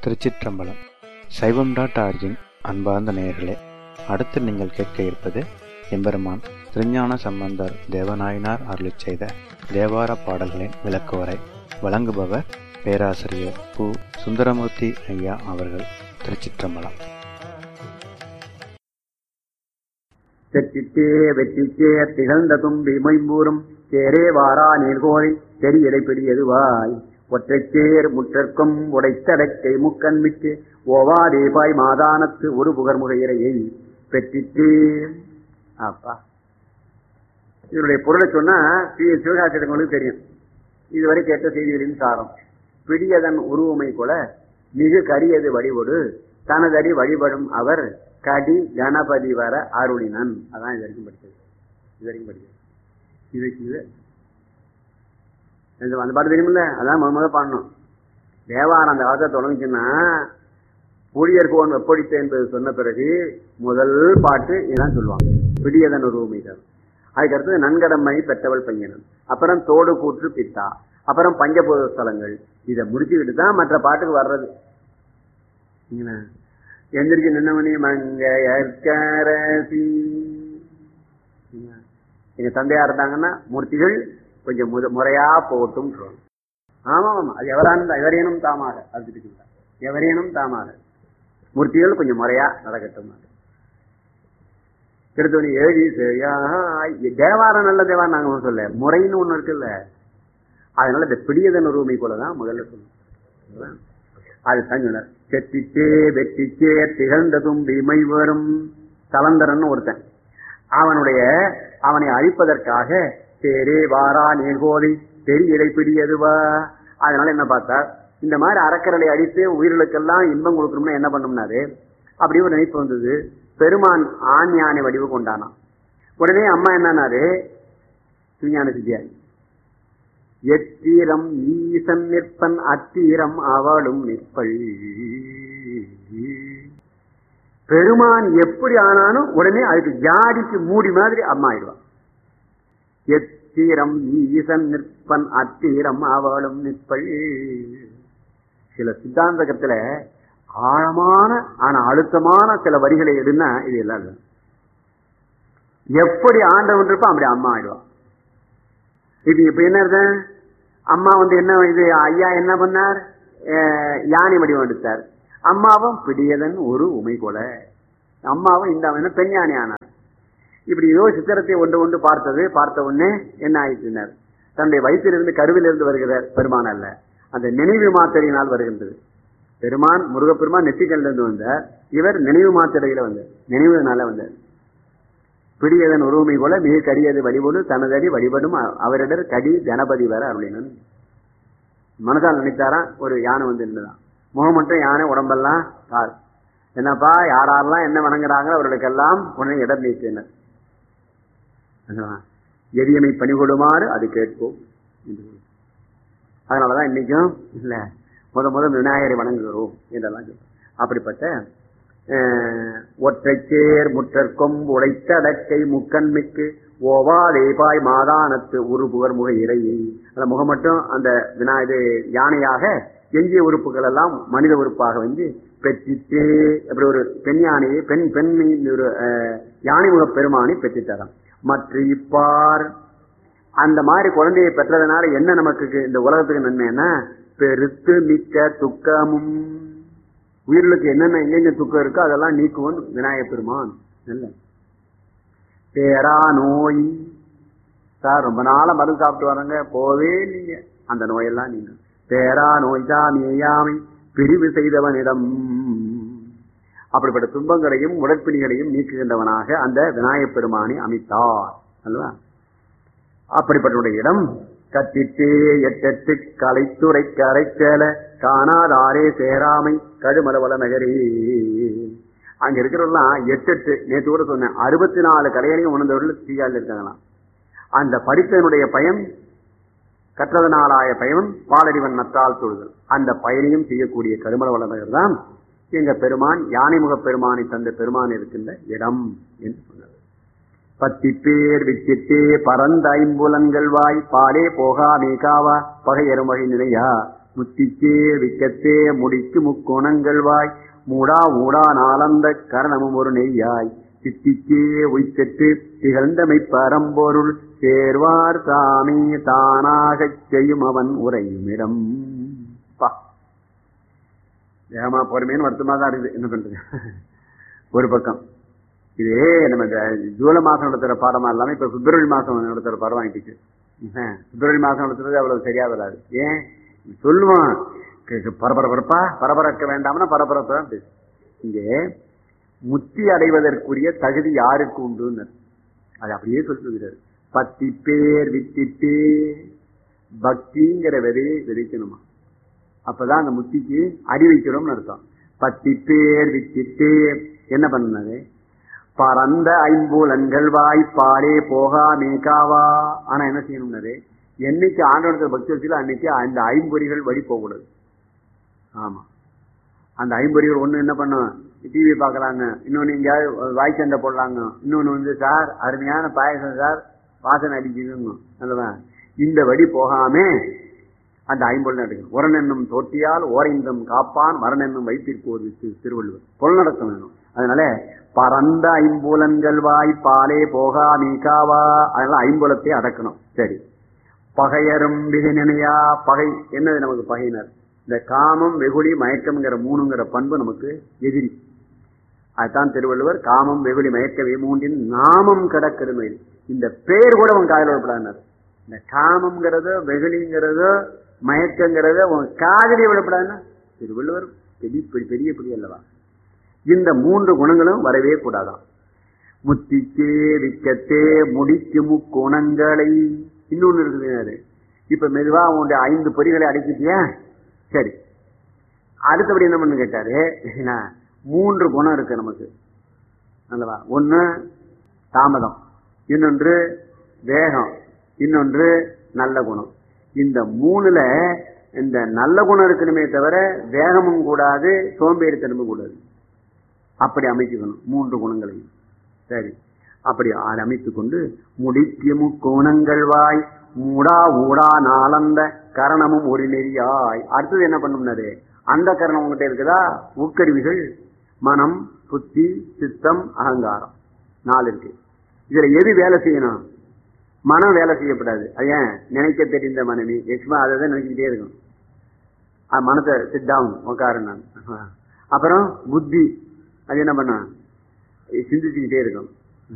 திருச்சிற்றம்பலம் சைவம் dot origin அன்பார்ந்த நேயர்களே அடுத்து நீங்கள் கேட்க இருப்பது எம்பெருமான் திருஞான சம்பந்தர் தேவநாயனார் அருளிச் செய்த தேவார பாடல்களின் விளக்குவரை வழங்குபவர் பேராசிரியர் பு சுந்தரமூர்த்தி ஐயா அவர்கள் திருச்சிற்றம்பலம் செற்றிச்சே வெற்றிச்சே திகழ்ந்த தும்பி மைம்பூரும் சேரே வாரா நீர்கோழி தெரியடை பெரியதுவாய் ஒற்றைச்சேர் முற்றற்கும் உடைத்தடக்கை முக்கண்மிக்கு ஓவாதேபாய் மாதானத்து ஒரு புகர் முகையிறையை பெற்றிச்சே அப்பா இதனுடைய பொருளை சொன்னா பி எஸ் சிவகாசிரியங்களுக்கு தெரியும் இதுவரை கேட்ட செய்திகளின் சாரம் பிடியதன் உருவமை கொல மிகு கரியது வழிபடு தனதடி வழிபடும் அவர் கடி கணபதி வர அருளினன் அதான் இது வரைக்கும் படிச்சது இது வரைக்கும் படிச்சது இது இது இந்த அந்த பாட்டு தெரியுமில்ல அதான் முத முத பாடணும் தேவாரம் அந்த காலத்தை தொடங்குச்சுன்னா ஊழியர்கோன் வெப்படித்த என்பது சொன்ன பிறகு முதல் பாட்டு இதான் சொல்லுவாங்க பிடியதன் உருவமை தரும் அதுக்கு அடுத்தது நன்கடமை பெற்றவள் பையனன் அப்புறம் தோடு கூற்று பித்தா அப்புறம் பஞ்சபூத ஸ்தலங்கள் இதை முடிச்சுக்கிட்டு தான் மற்ற பாட்டுக்கு வர்றது என்ன? எந்திரிச்சு நின்னவனி மங்கையற்கரசி என்ன? எங்க தந்தையா இருந்தாங்கன்னா மூர்த்திகள் கொஞ்சம் முத முறையா போட்டும் ஆமா ஆமா அது எவரான எவரேனும் தாமாக அது இருக்குங்களா எவரேனும் தாமாக மூர்த்திகள் கொஞ்சம் முறையா நடக்கட்டும் திருத்தணி ஏழி சரியா தேவாரம் நல்ல தேவாரம் நாங்க ஒண்ணும் சொல்ல முறைன்னு ஒண்ணு இருக்குல்ல அதனால இந்த பிடியதன் உரிமை போலதான் முதல்ல சொல்லணும் அது தங்கினர் செட்டிச்சே வெற்றிச்சே திகழ்ந்த தும்பி மை வரும் கலந்தரன் ஒருத்தன் அவனுடைய அவனை அழிப்பதற்காக தேரே வாரா நீர்கோதை பெரிய இலை பிடியதுவா அதனால என்ன பார்த்தா இந்த மாதிரி அறக்கரலை அடித்து உயிர்களுக்கெல்லாம் இன்பம் கொடுக்கணும்னா என்ன பண்ணும்னாரு அப்படி ஒரு நினைப்பு வந்தது பெருமான் ஆண் யானை வடிவு கொண்டானான் உடனே அம்மா என்னன்னாரு சுஞான சித்தியாரி எத்தீரம் ஈசன் நிற்பன் அத்தீரம் அவளும் நிற்பள் பெருமான் எப்படி ஆனாலும் உடனே அதுக்கு ஜாடிக்கு மூடி மாதிரி அம்மா ஆயிடுவான் எத்தீரம் ஈசன் நிற்பன் அத்தீரம் அவளும் நிற்பள் சில சித்தாந்தகத்துல ஆழமான ஆனா அழுத்தமான சில வரிகளை எடுனா இது எல்லாம் இல்லை எப்படி ஆண்டவன் இருப்பான் அப்படி அம்மா ஆயிடுவான் இது இப்ப என்ன அர்த்தம்? அம்மா வந்து என்ன இது ஐயா என்ன பண்ணார் அஹ் யானை வடிவம் எடுத்தார் அம்மாவும் பிடியதன் ஒரு உமை கொல அம்மாவும் இந்த அவன் பெண் யானை ஆனார் இப்படி ஏதோ சித்திரத்தை ஒன்று ஒன்று பார்த்தது பார்த்த உடனே என்ன ஆயிட்டினார் தன்னுடைய வயிற்றிலிருந்து கருவிலிருந்து வருகிறார் பெருமான் அல்ல அந்த நினைவு மாத்திரையினால் வருகின்றது பெருமான் முருகப்பெருமான் நெற்றிக்கல்ல இருந்து வந்தார் இவர் நினைவு மாத்திரையில வந்தார் நினைவுனால வந்தார் பிடியதன் உருவமை போல மிக கரியது வழிபடு தனதடி வழிபடும் அ- அவரிடர் கடி கணபதி வர அருளினன் மனதால் நினைத்தாராம் ஒரு யானை வந்து இருந்ததான் முகம் மட்டும் யானை உடம்பெல்லாம் கால் என்னப்பா யாரெல்லாம் என்ன வணங்குறாங்க அவர்களுக்கெல்லாம் உடனே இடம் நீக்கினர் எரியமை பணிகொடுமாறு அது கேட்போம் என்று கூறி. அதனாலதான் இன்னைக்கும் இல்ல முத முத விநாயகரை வணங்குகிறோம் என்றெல்லாம் சொல்றோம். அப்படிப்பட்ட அஹ், ஒற்றைச்சேர் முற்றற்கும் உழைத்த அடக்கை முக்கண்மிக்கு ஓவாதேபாய் மாதானத்து உருபுவர் முக இறையை அந்த முகம் மட்டும் அந்த வினா இது யானையாக எஞ்சிய உறுப்புகள் எல்லாம் மனித உறுப்பாக வந்து பெற்றிட்டு அப்படி ஒரு பெண் யானையை பெண் பெண் ஒரு அஹ், யானை முக பெருமானை பெற்றுத்தரான் மற்ற இப்பார் அந்த மாதிரி குழந்தையை பெற்றதுனால என்ன நமக்கு இந்த உலகத்துக்கு நன்மைன்னா பெருத்து மிக்க துக்கமும் உயிர்களுக்கு என்னென்ன எங்கெங்க துக்கம் இருக்கோ அதெல்லாம் நீக்குவன் விநாயகப் பெருமான் நல்ல பேரா நோய் சார் ரொம்ப நாளா மருந்து சாப்பிட்டு வரங்க போவே நீங்க அந்த நோயெல்லாம் நீங்க பேரா நோய் தாமியாமை பிரிவு செய்தவனிடம் அப்படிப்பட்ட துன்பங்களையும் உடற்பிணிகளையும் நீக்குகின்றவனாக அந்த விநாயகப் பெருமானை அமைத்தார் அல்லவா அப்படிப்பட்ட இடம் கத்திட்டு எட்டெட்டு கலைத்துறை கரைச்சேல காணாதாரே சேராமை கடுமலவள நகரே அங்க இருக்கிறவங்களாம் எட்டெட்டு நேற்று கூட சொன்னேன் அறுபத்தி நாலு கலைகளையும் உணர்ந்தவர்கள் தீயால் இருக்காங்களாம் அந்த படித்ததனுடைய பயன் கற்றதனாலாய பயன் பாலடிவன் நத்தால் தொழுதல் அந்த பயனையும் செய்யக்கூடிய கருமலவள நகர் தான் எங்க பெருமான் யானைமுக பெருமானை தந்த பெருமான் இருக்கின்ற இடம் என்று சொன்னார் பத்தி பேர் வித்திட்டே பரந்த ஐம்புலன்கள் வாய் பாலே போகா மேகாவா பகையரும் வகை நிலையா முத்திக்கே விக்கத்தே முடிக்கு முக்கோணங்கள் வாய் மூடா ஊடா நாளந்த கரணமும் ஒரு நெய்யாய் சித்திக்கே உய்க்கட்டு திகழ்ந்தமை பரம்பொருள் சேர்வார் சாமி தானாகச் செய்யும் அவன் உரையுமிடம் பா ஏமா பொறுமைன்னு வருத்தமா தான் இருக்குது என்ன பண்றது ஒரு பக்கம் இதே நம்ம இந்த ஜூலை மாசம் நடத்துற பாடமா இல்லாம இப்ப பிப்ரவரி மாசம் நடத்துற பாடம் வாங்கிட்டு பிப்ரவரி மாசம் நடத்துறது அவ்வளவு சரியா வராது ஏன் சொல்லுவான் பரபரப்பா பரபரக்க வேண்டாம்னா பரபரப்பு தான் பேசு இங்கே முத்தி அடைவதற்குரிய தகுதி யாருக்கு உண்டுன்னு அது அப்படியே சொல்லுகிறார் பத்தி பேர் வித்திட்டு பக்திங்கிற விதையை விதைக்கணுமா அப்பதான் அந்த முத்திக்கு அடி வைக்கிறோம்னு அர்த்தம் பத்தி பேர் வித்திட்டு என்ன பண்ணது பரந்த ஐம்பூலன்கள் வாய் பாலே போகா மேகாவா ஆனா என்ன செய்யணும்னாரு என்னைக்கு ஆண்டவனத்தில் பக்தி வச்சுல அன்னைக்கு அந்த ஐம்பொறிகள் வழி போகக்கூடாது ஆமா அந்த ஐம்பொறிகள் ஒண்ணு என்ன பண்ணும் டிவி பார்க்கலாங்க இன்னொன்னு எங்கேயாவது வாய்ச்சண்டை போடலாங்க இன்னொன்னு வந்து சார் அருமையான பாயசம் சார் வாசனை அடிக்குதுங்க அல்லவா இந்த வழி போகாம அந்த ஐம்பொருள் எடுக்கணும் உரன் என்னும் தோட்டியால் ஓரைந்தம் காப்பான் மரண் என்னும் வைத்திருப்போர் திருவள்ளுவர் பொருள் நடத்த வேணும் அதனால பரந்த ஐம்புலன்கள் வாய் பாலே போகா மீகாவா அதனால ஐம்புலத்தை அடக்கணும் சரி பகையரும் நினையா பகை என்னது நமக்கு பகையினர் இந்த காமம் வெகுளி மயக்கம்ங்கிற மூணுங்கிற பண்பு நமக்கு எதிரி அதுதான் திருவள்ளுவர் காமம் வெகுளி மயக்க மூன்றின் நாமம் கிடக்கிறது இந்த பேர் கூட உன் காதல் விடப்படாது இந்த காமம்ங்கிறதோ வெகுளிங்கிறதோ மயக்கங்கிறத உன் காதலி விடப்படாதுன்னா திருவள்ளுவர் பெரிய பெரிய பெரிய அல்லவா இந்த மூன்று குணங்களும் வரவே கூடாதான் முத்திக்கே விக்கத்தே முடிக்கு முக்குணங்களை இன்னொன்னு இருக்குது இப்ப மெதுவா உன்னுடைய ஐந்து பொறிகளை அடக்கிட்டியா சரி அடுத்தபடி என்ன பண்ணு கேட்டாரு மூன்று குணம் இருக்கு நமக்கு அல்லவா ஒண்ணு தாமதம் இன்னொன்று வேகம் இன்னொன்று நல்ல குணம் இந்த மூணுல இந்த நல்ல குணம் இருக்கணுமே தவிர வேகமும் கூடாது சோம்பேறித்தனமும் கூடாது அப்படி அமைச்சுக்கணும் மூன்று குணங்களையும் சரி அப்படி அமைத்துக் கொண்டு முடிக்கும் கோணங்கள் வாய் மூடா ஊடா நாளந்த கரணமும் ஒரு நெறியாய் அடுத்தது என்ன பண்ணும்னாரு அந்த கரணம் உங்ககிட்ட இருக்குதா உட்கருவிகள் மனம் புத்தி சித்தம் அகங்காரம் நாலு இருக்கு இதுல எது வேலை செய்யணும் மனம் வேலை செய்யப்படாது ஏன் நினைக்க தெரிந்த மனைவி எக்ஸ்மா அதை தான் நினைச்சுக்கிட்டே இருக்கும் மனத்தை சிட் டவுன் உட்காரு நான் அப்புறம் புத்தி அது என்ன பண்ண சிந்திச்சுக்கிட்டே இருக்கும்